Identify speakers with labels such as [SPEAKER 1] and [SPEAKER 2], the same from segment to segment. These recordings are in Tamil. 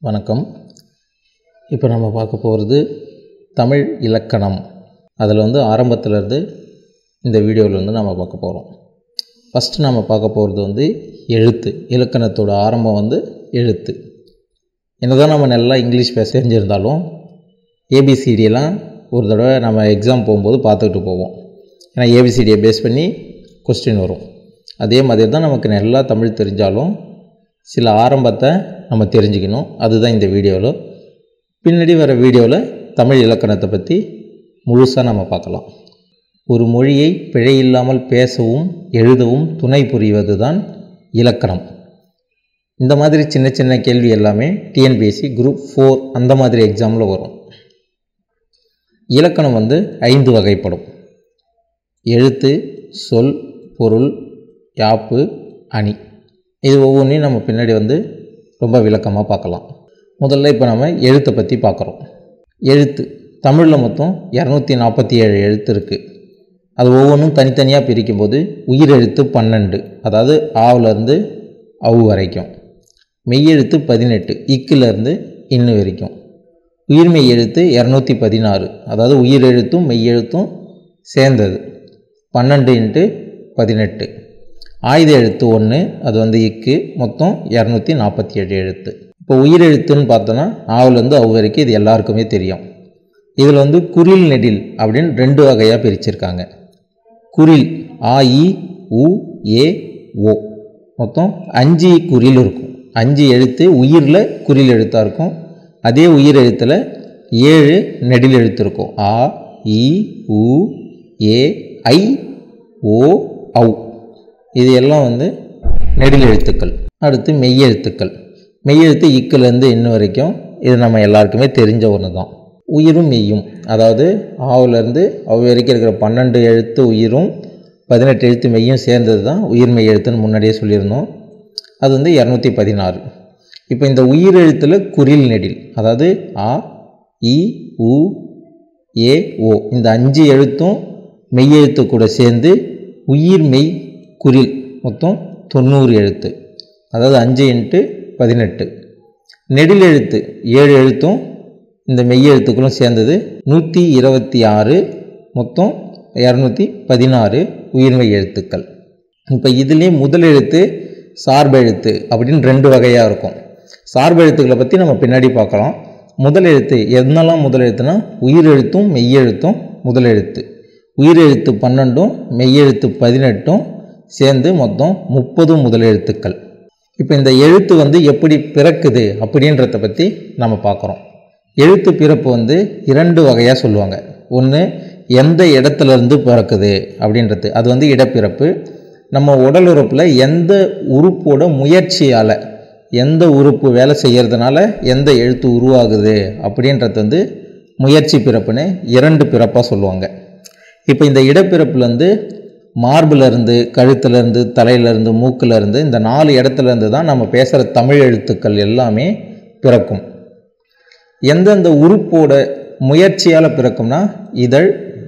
[SPEAKER 1] வணக்கம் இப்போ நம்ம பார்க்க போகிறது தமிழ் இலக்கணம் அதில் வந்து ஆரம்பத்துலேருந்து இந்த வீடியோவில் வந்து நம்ம பார்க்க போகிறோம் ஃபஸ்ட்டு நம்ம பார்க்க போகிறது வந்து எழுத்து இலக்கணத்தோட ஆரம்பம் வந்து எழுத்து என்னதான் நம்ம நல்லா இங்கிலீஷ் பேச தெரிஞ்சிருந்தாலும் ஏபிசிடியெல்லாம் ஒரு தடவை நம்ம எக்ஸாம் போகும்போது பார்த்துக்கிட்டு போவோம் ஏன்னா ஏபிசிடியை பேஸ் பண்ணி கொஸ்டின் வரும் அதே மாதிரி தான் நமக்கு நல்லா தமிழ் தெரிஞ்சாலும் சில ஆரம்பத்தை நம்ம தெரிஞ்சுக்கணும் அதுதான் இந்த வீடியோவில் பின்னாடி வர வீடியோவில் தமிழ் இலக்கணத்தை பற்றி முழுசாக நம்ம பார்க்கலாம் ஒரு மொழியை பிழையில்லாமல் பேசவும் எழுதவும் துணை புரிவது தான் இலக்கணம் இந்த மாதிரி சின்ன சின்ன கேள்வி எல்லாமே டிஎன்பிஎஸ்சி குரூப் ஃபோர் அந்த மாதிரி எக்ஸாமில் வரும் இலக்கணம் வந்து ஐந்து வகைப்படும் எழுத்து சொல் பொருள் யாப்பு அணி இது ஒவ்வொன்றையும் நம்ம பின்னாடி வந்து ரொம்ப விளக்கமாக பார்க்கலாம் முதல்ல இப்போ நம்ம எழுத்தை பற்றி பார்க்குறோம் எழுத்து தமிழில் மொத்தம் இரநூத்தி நாற்பத்தி ஏழு எழுத்து இருக்குது அது ஒவ்வொன்றும் தனித்தனியாக பிரிக்கும்போது உயிரெழுத்து பன்னெண்டு அதாவது ஆவிலேருந்து அவு வரைக்கும் மெய்யெழுத்து பதினெட்டு இக்கிலேருந்து இன்னு வரைக்கும் உயிர்மெய் எழுத்து இரநூத்தி பதினாறு அதாவது உயிரெழுத்தும் மெய்யெழுத்தும் சேர்ந்தது பன்னெண்டு இன்ட்டு பதினெட்டு ஆயுத எழுத்து ஒன்று அது வந்து இக்கு மொத்தம் இரநூத்தி நாற்பத்தி ஏழு எழுத்து இப்போ உயிரெழுத்துன்னு பார்த்தோன்னா ஆவிலேருந்து அவு வரைக்கும் இது எல்லாருக்குமே தெரியும் இதில் வந்து குரில் நெடில் அப்படின்னு ரெண்டு வகையாக பிரிச்சிருக்காங்க குரில் ஆ இ உ ஏ ஓ மொத்தம் அஞ்சு குறில் இருக்கும் அஞ்சு எழுத்து உயிரில் குறில் எழுத்தாக இருக்கும் அதே உயிர் எழுத்தில் ஏழு நெடில் எழுத்து இருக்கும் ஆ இ உ ஏ ஐ ஓ ஔ இது எல்லாம் வந்து நெடில் எழுத்துக்கள் அடுத்து மெய்யெழுத்துக்கள் மெய்யெழுத்து இக்குலேருந்து இன்ன வரைக்கும் இது நம்ம எல்லாருக்குமே தெரிஞ்ச ஒன்று தான் உயிரும் மெய்யும் அதாவது ஆவுலேருந்து அவ் வரைக்கும் இருக்கிற பன்னெண்டு எழுத்து உயிரும் பதினெட்டு எழுத்து மெய்யும் சேர்ந்தது தான் உயிர் மெய் எழுத்துன்னு முன்னாடியே சொல்லியிருந்தோம் அது வந்து இரநூத்தி பதினாறு இப்போ இந்த உயிர் எழுத்தில் குறில் நெடில் அதாவது ஆ இ உ ஏ ஓ இந்த அஞ்சு எழுத்தும் மெய்யெழுத்து கூட சேர்ந்து உயிர் மெய் குறில் மொத்தம் தொண்ணூறு எழுத்து அதாவது அஞ்சு இன்ட்டு பதினெட்டு நெடில் எழுத்து ஏழு எழுத்தும் இந்த மெய்யெழுத்துக்களும் சேர்ந்தது நூற்றி இருபத்தி ஆறு மொத்தம் இரநூத்தி பதினாறு உயிர்மெய் எழுத்துக்கள் இப்போ இதுலேயே முதல் எழுத்து சார்பெழுத்து அப்படின்னு ரெண்டு வகையாக இருக்கும் சார்பெழுத்துக்களை பற்றி நம்ம பின்னாடி பார்க்கலாம் முதல் எழுத்து என்னெல்லாம் முதல் எழுத்துனா உயிர் எழுத்தும் மெய்யெழுத்தும் முதல் எழுத்து உயிர் எழுத்து பன்னெண்டும் மெய்யெழுத்து பதினெட்டும் சேர்ந்து மொத்தம் முப்பது முதல் எழுத்துக்கள் இப்போ இந்த எழுத்து வந்து எப்படி பிறக்குது அப்படின்றத பற்றி நம்ம பார்க்குறோம் எழுத்து பிறப்பு வந்து இரண்டு வகையாக சொல்லுவாங்க ஒன்று எந்த இடத்துலேருந்து பிறக்குது அப்படின்றது அது வந்து இடப்பிறப்பு நம்ம உடல் உறுப்பில் எந்த உறுப்போட முயற்சியால் எந்த உறுப்பு வேலை செய்கிறதுனால எந்த எழுத்து உருவாகுது அப்படின்றது வந்து முயற்சி பிறப்புன்னு இரண்டு பிறப்பாக சொல்லுவாங்க இப்போ இந்த இடப்பிறப்புலேருந்து மார்பிலேருந்து கழுத்துலேருந்து தலையிலேருந்து மூக்கிலேருந்து இந்த நாலு இடத்துலேருந்து தான் நம்ம பேசுகிற தமிழ் எழுத்துக்கள் எல்லாமே பிறக்கும் எந்தெந்த உறுப்போட முயற்சியால் பிறக்கும்னா இதழ்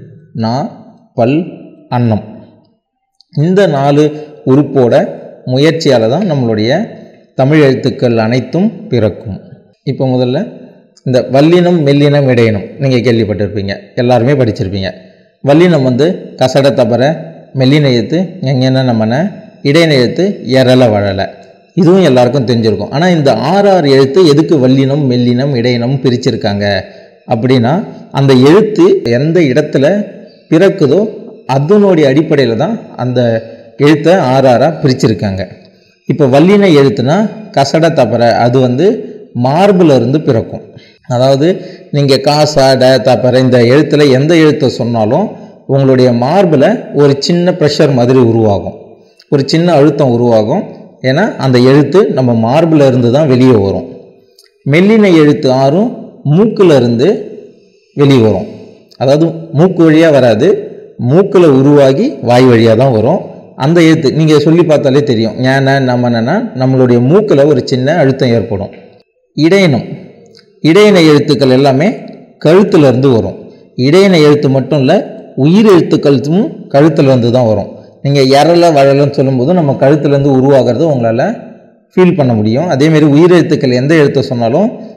[SPEAKER 1] நா பல் அன்னம் இந்த நாலு உறுப்போட முயற்சியால் தான் நம்மளுடைய தமிழ் எழுத்துக்கள் அனைத்தும் பிறக்கும் இப்போ முதல்ல இந்த வல்லினம் மெல்லினம் இடையினம் நீங்கள் கேள்விப்பட்டிருப்பீங்க எல்லாருமே படிச்சிருப்பீங்க வல்லினம் வந்து கசட தபர மெல்லின எழுத்து எங்கென்ன நம்மன இடையின எழுத்து எரல வழலை இதுவும் எல்லாருக்கும் தெரிஞ்சிருக்கும் ஆனால் இந்த ஆறு ஆறு எழுத்து எதுக்கு வல்லினம் மெல்லினம் இடையினம் பிரிச்சிருக்காங்க அப்படின்னா அந்த எழுத்து எந்த இடத்துல பிறக்குதோ அதனுடைய அடிப்படையில் தான் அந்த எழுத்தை ஆறு ஆறாக பிரிச்சிருக்காங்க இப்போ வல்லின எழுத்துனா கசட தப்பற அது வந்து மார்பில் இருந்து பிறக்கும் அதாவது நீங்கள் காசா ட தப்பற இந்த எழுத்தில் எந்த எழுத்தை சொன்னாலும் உங்களுடைய மார்பில் ஒரு சின்ன ப்ரெஷர் மாதிரி உருவாகும் ஒரு சின்ன அழுத்தம் உருவாகும் ஏன்னா அந்த எழுத்து நம்ம மார்பில் இருந்து தான் வெளியே வரும் மெல்லின எழுத்து ஆறும் மூக்கில் இருந்து வெளியே வரும் அதாவது மூக்கு வழியாக வராது மூக்கில் உருவாகி வாய் வழியாக தான் வரும் அந்த எழுத்து நீங்கள் சொல்லி பார்த்தாலே தெரியும் ஏன்னா நம்மனா நம்மளுடைய மூக்கில் ஒரு சின்ன அழுத்தம் ஏற்படும் இடையினம் இடையின எழுத்துக்கள் எல்லாமே கழுத்துலேருந்து வரும் இடையின எழுத்து மட்டும் இல்லை உயிர் எழுத்துக்களும் கழுத்துலேருந்து தான் வரும் நீங்கள் எரல வழலன்னு சொல்லும்போது நம்ம கழுத்துலேருந்து உருவாகிறது உங்களால் ஃபீல் பண்ண முடியும் அதேமாரி உயிரெழுத்துக்கள் எந்த எழுத்தை சொன்னாலும்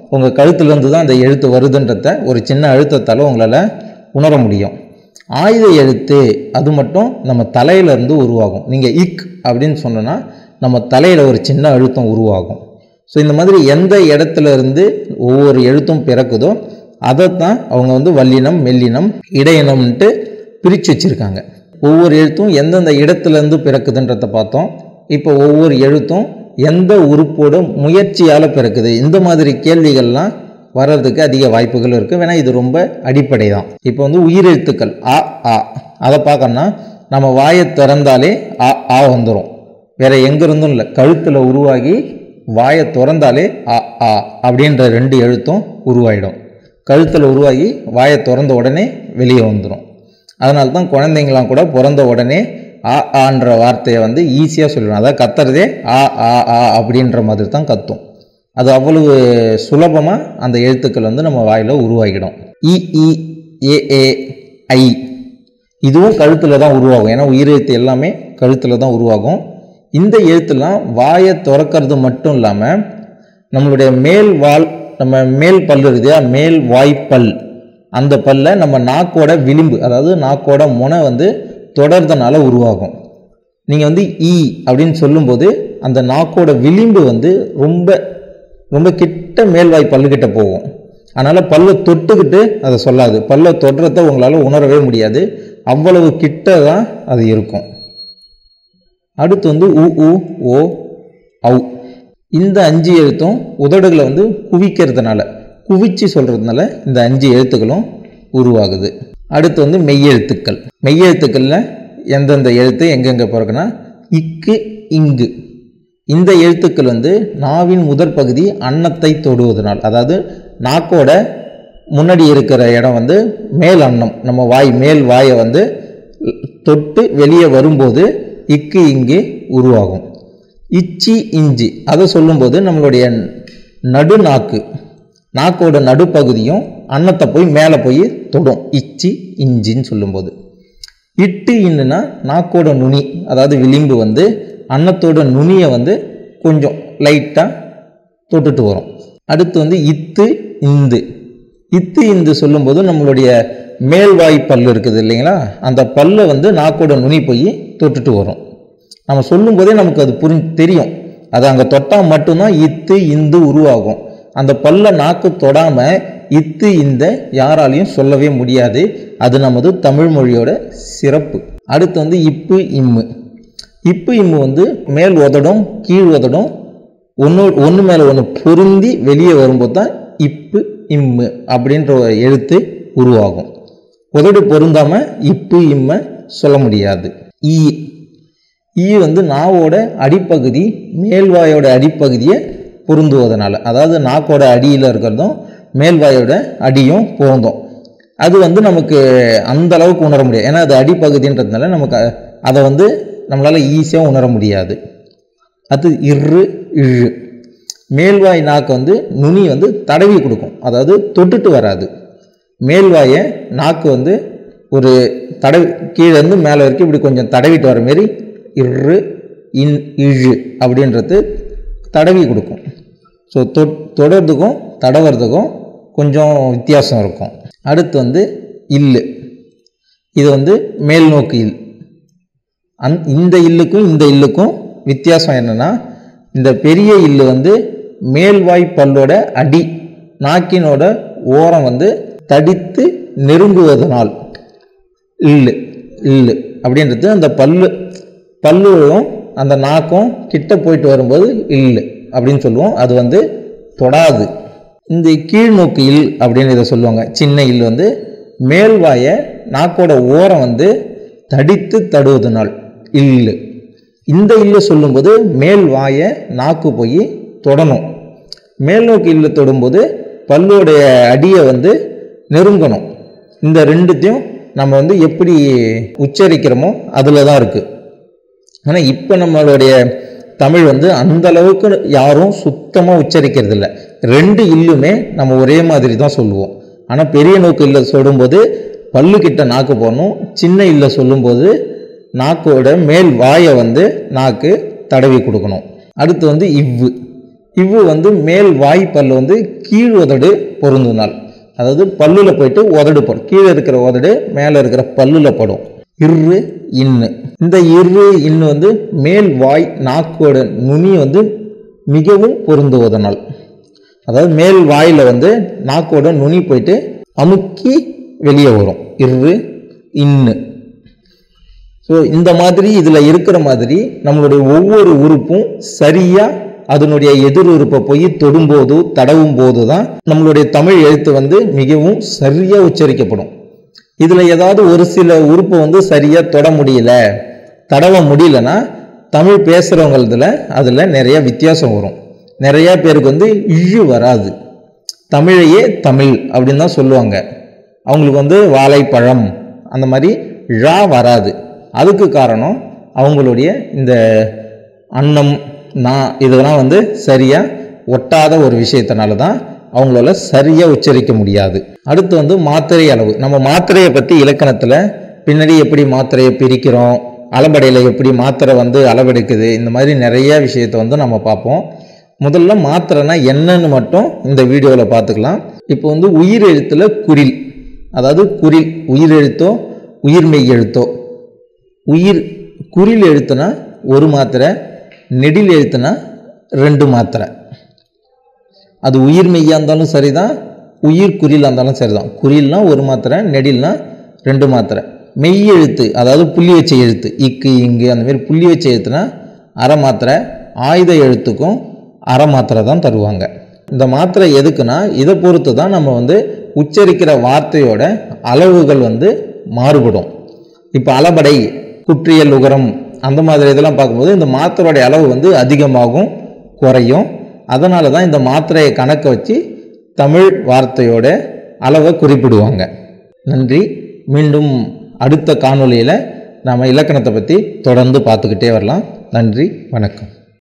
[SPEAKER 1] உங்கள் கழுத்துலேருந்து தான் அந்த எழுத்து வருதுன்றத ஒரு சின்ன அழுத்தத்தால் உங்களால் உணர முடியும் ஆயுத எழுத்து அது மட்டும் நம்ம தலையிலேருந்து உருவாகும் நீங்கள் இக் அப்படின்னு சொன்னோன்னா நம்ம தலையில் ஒரு சின்ன அழுத்தம் உருவாகும் ஸோ இந்த மாதிரி எந்த இடத்துல இருந்து ஒவ்வொரு எழுத்தும் பிறக்குதோ அதைத்தான் அவங்க வந்து வல்லினம் மெல்லினம் இடையினம்ன்ட்டு பிரித்து வச்சுருக்காங்க ஒவ்வொரு எழுத்தும் எந்தெந்த இடத்துலேருந்து பிறக்குதுன்றதை பார்த்தோம் இப்போ ஒவ்வொரு எழுத்தும் எந்த உறுப்போட முயற்சியால் பிறக்குது இந்த மாதிரி கேள்விகள்லாம் வர்றதுக்கு அதிக வாய்ப்புகள் இருக்குது வேணா இது ரொம்ப அடிப்படை தான் இப்போ வந்து உயிரெழுத்துக்கள் ஆ ஆ அதை பார்க்கணும்னா நம்ம வாயை திறந்தாலே ஆ ஆ வந்துடும் வேற எங்கிருந்தும் இல்லை கழுத்தில் உருவாகி வாயை திறந்தாலே ஆ ஆ அப்படின்ற ரெண்டு எழுத்தும் உருவாயிடும் கழுத்தில் உருவாகி வாயை திறந்த உடனே வெளியே வந்துடும் அதனால தான் குழந்தைங்களாம் கூட பிறந்த உடனே ஆ ஆன்ற வார்த்தையை வந்து ஈஸியாக சொல்லிடும் அதாவது கத்துறதே ஆ ஆ ஆ அப்படின்ற மாதிரி தான் கத்தும் அது அவ்வளவு சுலபமாக அந்த எழுத்துக்கள் வந்து நம்ம வாயில் உருவாகிடும் இ இ ஏ ஏ ஐ இதுவும் கழுத்தில் தான் உருவாகும் ஏன்னா உயிரெழுத்து எல்லாமே கழுத்தில் தான் உருவாகும் இந்த எழுத்துலாம் வாயை திறக்கிறது மட்டும் இல்லாமல் நம்மளுடைய மேல் வால் நம்ம மேல் பல் இருக்குதா மேல் வாய்ப்பல் அந்த பல்ல நம்ம நாக்கோட விளிம்பு அதாவது நாக்கோட முனை வந்து தொடர்றதுனால உருவாகும் நீங்கள் வந்து ஈ அப்படின்னு சொல்லும்போது அந்த நாக்கோட விளிம்பு வந்து ரொம்ப ரொம்ப கிட்ட மேல்வாய் பல்லுக்கிட்ட போகும் அதனால் பல்லை தொட்டுக்கிட்டு அதை சொல்லாது பல்லை தொடுறத உங்களால் உணரவே முடியாது அவ்வளவு கிட்ட தான் அது இருக்கும் அடுத்து வந்து உ உ ஓ ஔ இந்த அஞ்சு எழுத்தும் உதடுகளை வந்து குவிக்கிறதுனால குவிச்சு சொல்கிறதுனால இந்த அஞ்சு எழுத்துக்களும் உருவாகுது அடுத்து வந்து மெய்யெழுத்துக்கள் மெய்யெழுத்துக்களில் எந்தெந்த எழுத்து எங்கெங்கே பிறகுனா இக்கு இங்கு இந்த எழுத்துக்கள் வந்து நாவின் முதற் பகுதி அன்னத்தை தொடுவதனால் அதாவது நாக்கோட முன்னாடி இருக்கிற இடம் வந்து மேல் அன்னம் நம்ம வாய் மேல் வாயை வந்து தொட்டு வெளியே வரும்போது இக்கு இங்கு உருவாகும் இச்சி இஞ்சி அதை சொல்லும்போது நம்மளுடைய நடுநாக்கு நாக்கோட நடுப்பகுதியும் அன்னத்தை போய் மேலே போய் தொடும் இச்சி இஞ்சின்னு சொல்லும்போது இட்டு இன்னுனா நாக்கோட நுனி அதாவது விளிம்பு வந்து அன்னத்தோட நுனியை வந்து கொஞ்சம் லைட்டாக தொட்டுட்டு வரும் அடுத்து வந்து இத்து இந்து இத்து இந்து சொல்லும்போது நம்மளுடைய மேல்வாய் பல் இருக்குது இல்லைங்களா அந்த பல்லை வந்து நாக்கோட நுனி போய் தொட்டுட்டு வரும் நம்ம சொல்லும்போதே நமக்கு அது புரி தெரியும் அது அங்கே தொட்டால் மட்டும்தான் இத்து இந்து உருவாகும் அந்த பல்ல நாக்கு தொடாமல் இத்து இந்த யாராலையும் சொல்லவே முடியாது அது நமது தமிழ் மொழியோட சிறப்பு அடுத்து வந்து இப்பு இம்மு இப்பு இம்மு வந்து மேல் உதடும் கீழ் உதடும் ஒன்று ஒன்று மேலே ஒன்று பொருந்தி வெளியே வரும்போது தான் இப்பு இம்மு அப்படின்ற ஒரு எழுத்து உருவாகும் உதடு பொருந்தாமல் இப்பு இம்ம சொல்ல முடியாது ஈ ஈ வந்து நாவோட அடிப்பகுதி மேல்வாயோட அடிப்பகுதியை பொருந்துவதனால அதாவது நாக்கோட அடியில் இருக்கிறதும் மேல்வாயோட அடியும் பொருந்தும் அது வந்து நமக்கு அந்த அளவுக்கு உணர முடியாது ஏன்னா அது அடிப்பகுதின்றதுனால நமக்கு அ- அதை வந்து நம்மளால் ஈஸியாக உணர முடியாது அது இரு இழு மேல்வாய் நாக்கு வந்து நுனி வந்து தடவி கொடுக்கும் அதாவது தொட்டுட்டு வராது மேல்வாயை நாக்கு வந்து ஒரு தடவி கீழே இருந்து மேலே வரைக்கும் இப்படி கொஞ்சம் தடவிட்டு வர மாரி இரு இன் இழு அப்படின்றது தடவி கொடுக்கும் ஸோ தொ தொடர்றதுக்கும் தடவுறதுக்கும் கொஞ்சம் வித்தியாசம் இருக்கும் அடுத்து வந்து இல்லு இது வந்து மேல் நோக்கு இல் அந் இந்த இல்லுக்கும் இந்த இல்லுக்கும் வித்தியாசம் என்னன்னா இந்த பெரிய இல்லு வந்து மேல்வாய் பல்லோட அடி நாக்கினோட ஓரம் வந்து தடித்து நெருங்குவதனால் இல்லு இல்லு அப்படின்றது அந்த பல்லு பல்லும் அந்த நாக்கும் கிட்ட போயிட்டு வரும்போது இல்லு அப்படின்னு சொல்லுவோம் அது வந்து தொடாது இந்த கீழ்நோக்கு இல் அப்படின்னு இதை சொல்லுவாங்க சின்ன இல் வந்து மேல்வாயை நாக்கோட ஓரம் வந்து தடித்து தடுவதனால் இல்லு இந்த இல்லு சொல்லும்போது மேல் வாயை நாக்கு போய் தொடணும் மேல் நோக்கு இல்லு தொடும்போது பல்லுடைய அடியை வந்து நெருங்கணும் இந்த ரெண்டுத்தையும் நம்ம வந்து எப்படி உச்சரிக்கிறோமோ அதில் தான் இருக்குது ஆனால் இப்போ நம்மளுடைய தமிழ் வந்து அந்த அளவுக்கு யாரும் சுத்தமாக உச்சரிக்கிறது இல்ல ரெண்டு இல்லுமே நம்ம ஒரே மாதிரி தான் சொல்லுவோம் ஆனால் பெரிய நோக்கு இல்ல சொல்லும்போது பல்லுக்கிட்ட நாக்கு போடணும் சின்ன இல்ல சொல்லும்போது நாக்கோட மேல் வாயை வந்து நாக்கு தடவி கொடுக்கணும் அடுத்து வந்து இவ்வு இவ்வு வந்து மேல் வாய் பல்லு வந்து கீழ் உதடு பொருந்துனால் அதாவது பல்லுல போயிட்டு உதடு படும் கீழே இருக்கிற உதடு மேலே இருக்கிற பல்லுல படும் இரு இன்னு இந்த இரு இன்னு வந்து மேல் வாய் நாக்கோட நுனி வந்து மிகவும் பொருந்துவதனால் அதாவது மேல் வாயில் வந்து நாக்கோட நுனி போயிட்டு அமுக்கி வெளியே வரும் இரு இன்னு ஸோ இந்த மாதிரி இதில் இருக்கிற மாதிரி நம்மளுடைய ஒவ்வொரு உறுப்பும் சரியாக அதனுடைய எதிர் உறுப்பை போய் தொடும்போது தடவும் போது தான் நம்மளுடைய தமிழ் எழுத்து வந்து மிகவும் சரியாக உச்சரிக்கப்படும் இதில் ஏதாவது ஒரு சில உறுப்பை வந்து சரியாக தொட முடியல தடவ முடியலன்னா தமிழ் பேசுகிறவங்களதுல அதில் நிறைய வித்தியாசம் வரும் நிறையா பேருக்கு வந்து இழு வராது தமிழையே தமிழ் அப்படின்னு தான் சொல்லுவாங்க அவங்களுக்கு வந்து வாழைப்பழம் அந்த மாதிரி ழா வராது அதுக்கு காரணம் அவங்களுடைய இந்த அன்னம் நான் இதெல்லாம் வந்து சரியாக ஒட்டாத ஒரு விஷயத்தினால தான் அவங்களால சரியாக உச்சரிக்க முடியாது அடுத்து வந்து மாத்திரை அளவு நம்ம மாத்திரையை பற்றி இலக்கணத்தில் பின்னாடி எப்படி மாத்திரையை பிரிக்கிறோம் அளபடையில் எப்படி மாத்திரை வந்து அளவெடுக்குது இந்த மாதிரி நிறைய விஷயத்தை வந்து நம்ம பார்ப்போம் முதல்ல மாத்திரைனா என்னன்னு மட்டும் இந்த வீடியோவில் பார்த்துக்கலாம் இப்போ வந்து உயிர் எழுத்தில் குறில் அதாவது குறில் உயிர் எழுத்தோ உயிர்மெய் எழுத்தோ உயிர் குறில் எழுத்துனா ஒரு மாத்திரை நெடில் எழுத்துனா ரெண்டு மாத்திரை அது உயிர் மெய்யாக இருந்தாலும் சரிதான் உயிர் குறிலாக இருந்தாலும் சரிதான் குறில்னா ஒரு மாத்திரை நெடில்னா ரெண்டு மாத்திரை மெய் எழுத்து அதாவது புள்ளி வச்ச எழுத்து இக்கு இங்கு அந்த மாதிரி புள்ளி வச்ச எழுத்துனா அரை மாத்திரை ஆயுத எழுத்துக்கும் அரை மாத்திரை தான் தருவாங்க இந்த மாத்திரை எதுக்குன்னா இதை பொறுத்து தான் நம்ம வந்து உச்சரிக்கிற வார்த்தையோட அளவுகள் வந்து மாறுபடும் இப்போ அளபடை குற்றியல் உகரம் அந்த மாதிரி இதெல்லாம் பார்க்கும்போது இந்த மாத்திரையோட அளவு வந்து அதிகமாகும் குறையும் அதனால தான் இந்த மாத்திரையை கணக்க வச்சு தமிழ் வார்த்தையோட அளவை குறிப்பிடுவாங்க நன்றி மீண்டும் அடுத்த காணொளியில் நாம் இலக்கணத்தை பற்றி தொடர்ந்து பார்த்துக்கிட்டே வரலாம் நன்றி வணக்கம்